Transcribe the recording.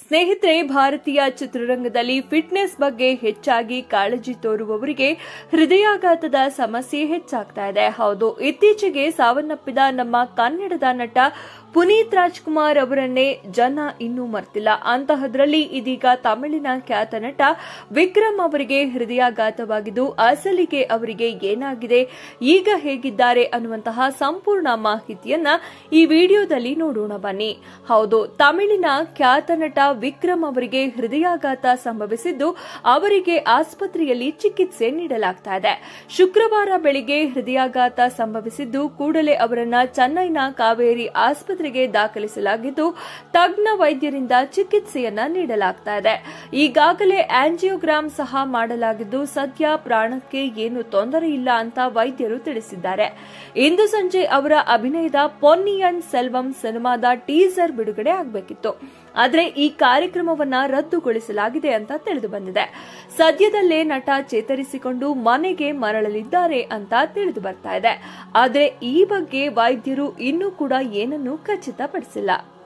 ಸ್ನೇಹಿತರೆ ಭಾರತೀಯ ಚಿತ್ರರಂಗದಲ್ಲಿ ಫಿಟ್ನೆಸ್ ಬಗ್ಗೆ ಹೆಚ್ಚಾಗಿ ಕಾಳಜಿ ತೋರುವವರಿಗೆ ಹೃದಯಾಘಾತದ ಸಮಸ್ಯೆ ಹೆಚ್ಚಾಗ್ತಾ ಇದೆ ಹೌದು ಇತ್ತೀಚೆಗೆ ಸಾವನ್ನಪ್ಪಿದ ನಮ್ಮ ಕನ್ನಡದ ನಟ ಪುನೀತ್ ರಾಜ್ಕುಮಾರ್ ಅವರನ್ನೇ ಜನ ಇನ್ನೂ ಮರ್ತಿಲ್ಲ ಅಂತಹದ್ರಲ್ಲಿ ಇದೀಗ ತಮಿಳಿನ ಖ್ಯಾತ ನಟ ವಿಕ್ರಮ್ ಅವರಿಗೆ ಹೃದಯಾಘಾತವಾಗಿದ್ದು ಅಸಲಿಗೆ ಅವರಿಗೆ ಏನಾಗಿದೆ ಈಗ ಹೇಗಿದ್ದಾರೆ ಅನ್ನುವಂತಹ ಸಂಪೂರ್ಣ ಮಾಹಿತಿಯನ್ನ ಈ ವಿಡಿಯೋದಲ್ಲಿ ನೋಡೋಣ ಬನ್ನಿ ಹೌದು ತಮಿಳಿನ ಖ್ಯಾತ ನಟ ವಿಕ್ರಮ್ ಅವರಿಗೆ ಹೃದಯಾಘಾತ ಸಂಭವಿಸಿದ್ದು ಅವರಿಗೆ ಆಸ್ಪತ್ರೆಯಲ್ಲಿ ಚಿಕಿತ್ಸೆ ನೀಡಲಾಗ್ತಾ ಇದೆ ಶುಕ್ರವಾರ ಬೆಳಿಗ್ಗೆ ಹೃದಯಾಘಾತ ಸಂಭವಿಸಿದ್ದು ಕೂಡಲೇ ಅವರನ್ನ ಚೆನ್ನೈನ ಕಾವೇರಿ ಆಸ್ಪತ್ರೆಗೆ ದಾಖಲಿಸಲಾಗಿದ್ದು ತಜ್ಞ ವೈದ್ಯರಿಂದ ಚಿಕಿತ್ಸೆಯನ್ನ ನೀಡಲಾಗ್ತಾ ಇದೆ ಈಗಾಗಲೇ ಆಂಜಿಯೋಗ್ರಾಮ್ ಸಹ ಮಾಡಲಾಗಿದ್ದು ಸದ್ಯ ಪ್ರಾಣಕ್ಕೆ ಏನು ತೊಂದರೆ ಇಲ್ಲ ಅಂತ ವೈದ್ಯರು ತಿಳಿಸಿದ್ದಾರೆ ಇಂದು ಸಂಜೆ ಅವರ ಅಭಿನಯದ ಪೊನ್ನಿಯನ್ ಸೆಲ್ವಂ ಸಿನಿಮಾದ ಟೀಸರ್ ಬಿಡುಗಡೆ ಆಗಬೇಕಿತ್ತು ಆದರೆ ಈ ಕಾರ್ಯಕ್ರಮವನ್ನ ರದ್ದುಗೊಳಿಸಲಾಗಿದೆ ಅಂತ ತಿಳಿದು ಬಂದಿದೆ ಸದ್ಯದಲ್ಲೇ ನಟ ಚೇತರಿಸಿಕೊಂಡು ಮನೆಗೆ ಮರಳಲಿದ್ದಾರೆ ಅಂತ ತಿಳಿದು ಬರ್ತಾ ಇದೆ ಆದರೆ ಈ ಬಗ್ಗೆ ವೈದ್ಯರು ಇನ್ನೂ ಕೂಡ ಏನನ್ನೂ ಖಚಿತಪಡಿಸಿಲ್ಲ